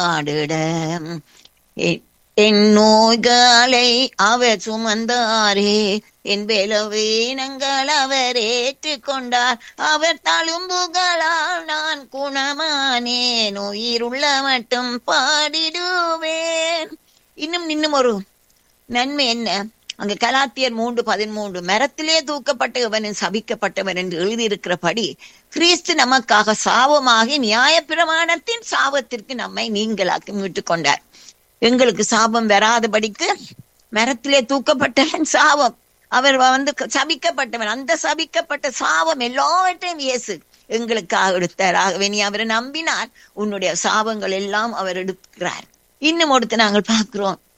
ஆடிட எ- என் நோய்களை அவர் சுமந்தாரே என் பலவீனங்கள் அவர் ஏற்றுக்கொண்டார் அவர் தழும்புகளால் நான் குணமானேன் உயிருள்ள மட்டும் பாடிடுவேன் இன்னும் இன்னும் ஒரு நன்மை என்ன அங்க கலாத்தியர் மூன்று பதிமூன்று மரத்திலே தூக்கப்பட்டவன் சபிக்கப்பட்டவன் என்று எழுதியிருக்கிறபடி கிறிஸ்து நமக்காக சாபமாகி நியாயப்பிரமாணத்தின் சாபத்திற்கு நம்மை நீங்களாக்கி மீட்டுக் கொண்டார் எங்களுக்கு சாபம் வராதபடிக்கு மரத்திலே தூக்கப்பட்டவன் சாபம் அவர் வந்து சபிக்கப்பட்டவன் அந்த சபிக்கப்பட்ட சாபம் எல்லாவற்றையும் இயேசு எங்களுக்காக எடுத்தார் ஆகவே நீ அவரை நம்பினால் உன்னுடைய சாபங்கள் எல்லாம் அவர் எடுக்கிறார் இன்னும் ஒருத்தர் நாங்கள் பார்க்கிறோம்